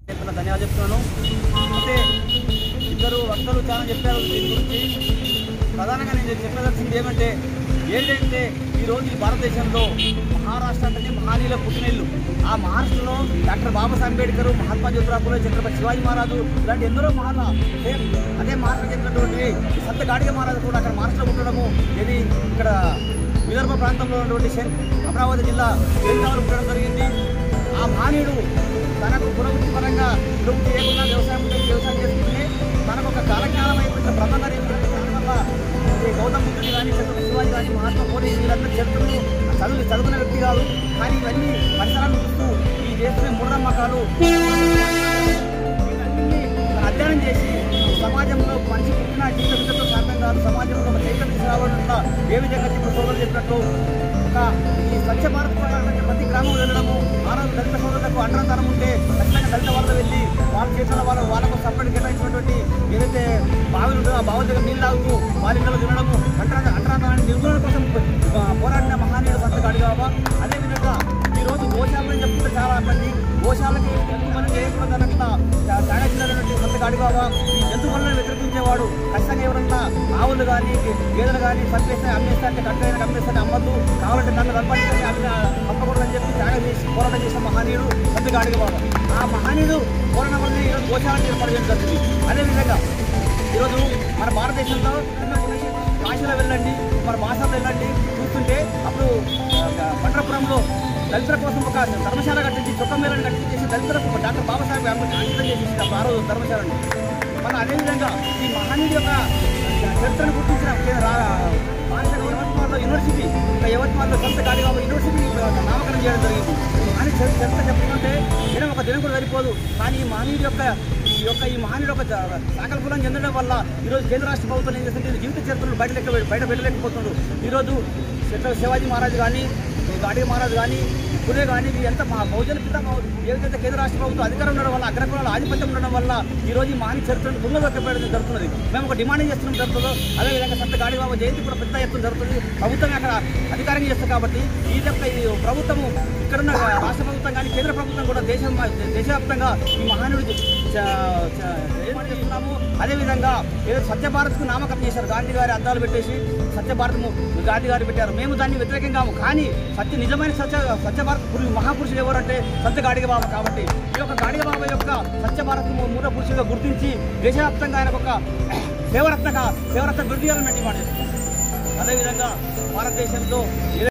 చెప్పిన ధన్యవాదాలు చెప్తున్నాను అయితే ఇద్దరు వక్తలు చాలా చెప్పారు దీని గురించి ప్రధానంగా నేను చెప్పదలసింది ఏమంటే ఏంటంటే ఈరోజు ఈ భారతదేశంలో మహారాష్ట్ర అంటే మహానీయుల పుట్టినిల్లు ఆ మహారాష్ట్రలో డాక్టర్ బాబాసాహెబ్ అంబేద్కర్ మహాత్మా జ్యోతిరావు పూలే ఛత్రపతి శివాజీ మహారాజు ఇలాంటి ఎందరో మహాన సేమ్ అదే మహారాష్ట్ర చెందినటువంటి సంత గాడిగ మహారాజు కూడా అక్కడ మహారాష్ట్రలో ఉండడము ఇది ఇక్కడ విదర్భ ప్రాంతంలో ఉన్నటువంటి శం- అమరావతి జిల్లా బెంగాలు ఉండడం జరిగింది ఆ మహనీయుడు తనకు పురోగతి పరంగా పురోగతి చేయకుండా వ్యవసాయం చేసి వ్యవసాయం చేసుకుంటే తనకు ఒక కాలజ్ఞానం అయిపోయిన ప్రబంధం ఏమిటంటే దాని వల్ల ఈ గౌతమ బుద్ధుడు కానీ ఛత్రపతి శివాజీ కానీ మహాత్మా పూలే వీళ్ళందరూ చరిత్రలు చదువు చదువుకున్న వ్యక్తి కాదు కానీ ఇవన్నీ పరిసరాలను చూస్తూ ఈ దేశమే మూఢనమ్మకాలు వీటన్నిటిని అధ్యయనం చేసి సమాజంలో మనిషి పుట్టిన జీవిత విధతో సాధ్యం కాదు సమాజంలో ఒక చైతన్యం తీసుకురావాలన్న ఏ విధంగా ఇప్పుడు సోదరులు చెప్పినట్టు ఒక ఈ స్వచ్ఛ భారత్ ప్రకారం ప్రతి గ్రామం వెళ్ళడము ఆ రోజు దళిత సోదరులకు అండరంతరం ఉంటే ఖచ్చితంగా దళిత వాళ్ళు వెళ్ళి వాళ్ళు చేసిన వాళ్ళు వాళ్ళకు సపరేట్ కేటాయించినటువంటి ఏదైతే బావిలు ఉంటుందో ఆ బావుల దగ్గర నీళ్ళు తాగుతూ వాళ్ళ ఇళ్ళలో తినడము అంటరా అంటరాంతరాన్ని నిర్మూలన కోసం ఆ, పోరాడిన మహానీయుడు సంత కాడిగావా అదేవిధంగా ఈరోజు గోశాలని చెప్తుంటే చాలా మంది గోశాలకి జంతు పనులు చేయకూడదనంత త్యాగశీలైనటువంటి సంత కాడిగావా ఈ జంతు పనులను వ్యతిరేకించేవాడు ఖచ్చితంగా ఎవరన్నా ఆవులు కానీ గేదెలు కానీ చంపేస్తే అమ్మేస్తే అంటే కట్టైన అమ్మేస్తే అమ్మద్దు కావాలంటే నన్ను కనపడిందని అమ్మిన అమ్మకూడదని చెప్పి త్యాగం చేసి పోరాటం చేసిన మహనీయుడు సంత కాడిగావా ఆ మహనీయుడు పోరాటం వల్ల ఈరోజు గోశాలను ఏర్పాటు చేయడం జరిగింది అదేవిధంగా ఈరోజు మన భారతదేశంలో కాశీలో వెళ్ళండి మన భాషలో వెళ్ళండి చూస్తుంటే అప్పుడు ఆ, పండ్రపురంలో దళితుల కోసం ఒక ధర్మశాల కట్టించి చొక్కమేళను కట్టించేసి దళితులకు డాక్టర్ బాబాసాహెబ్ అంబేద్కర్ అంకితం చేసి అప్పుడు ఆ రోజు ధర్మశాలను మన అదేవిధంగా ఈ మహనీయుడి యొక్క చరిత్రను గుర్తించిన కే- రా- భారత యవత్మాల్లో యూనివర్సిటీ ఒక యవత్మాల్లో సొంత గాడిగా యూనివర్సిటీ నామకరణం చేయడం జరిగింది అని చరి- చరిత్ర చెప్పుకుంటే దినం ఒక దినం కూడా సరిపోదు కానీ ఈ మహనీయుడి యొక్క ఈ యొక్క ఈ మహనీయుడు యొక్క జ- సాకల్పులం చెందడం వల్ల ఈరోజు కేంద్ర రాష్ట్ర ప్రభుత్వం ఏం చేస్తుంది ఇది జీవిత చరిత్రలు బయట లెక్క బయట వెళ్ళలేకపోతుండ్రు ఈరోజు ఛత్రపతి శివాజీ మహారాజు కానీ గాడి మహారాజు కానీ పులే కానీ ఇవి ఎంత మా బహుజన పిత ఏదైతే కేంద్ర రాష్ట్ర ప్రభుత్వం అధికారం ఉండడం వల్ల అగ్రకులాల ఆధిపత్యం ఉండడం వల్ల ఈ రోజు ఈ మాని చరిత్రను దుర్మదొక్కబడడం జరుగుతున్నది మేము ఒక డిమాండ్ చేస్తున్నాం జరుగుతుందో అదేవిధంగా సంత గాడి బాబు జయంతి కూడా పెద్ద ఎత్తున జరుగుతుంది ప్రభుత్వం అక్కడ అధికారం చేస్తుంది కాబట్టి ఈ యొక్క ఈ ప్రభుత్వము ఇక్కడున్న రాష్ట్ర ప్రభుత్వం కానీ కేంద్ర ప్రభుత్వం కూడా దేశం దేశవ్యాప్తంగా ఈ మహానుడి ఏర్పాటు చేస్తున్నాము అదేవిధంగా ఏదో సత్య భారత్కు నామకరణం చేశారు గాంధీ గారి అద్దాలు పెట్టేసి సత్య భారతము గాంధీ గారు పెట్టారు మేము దాన్ని వ్యతిరేకం కాము కానీ సత్య నిజమైన సత్య సత్య భారత్ పురుషు మహాపురుషుడు ఎవరంటే సత్య గాడిగ బాబా కాబట్టి ఈ యొక్క గాడిగ బాబా యొక్క సత్య భారత్ మూల పురుషుడిగా గుర్తించి దేశవ్యాప్తంగా ఆయనకు ఒక సేవరత్నగా సేవరత్న బిరుదు ఇవ్వాలని డిమాండ్ చేస్తున్నాం అదేవిధంగా భారతదేశంలో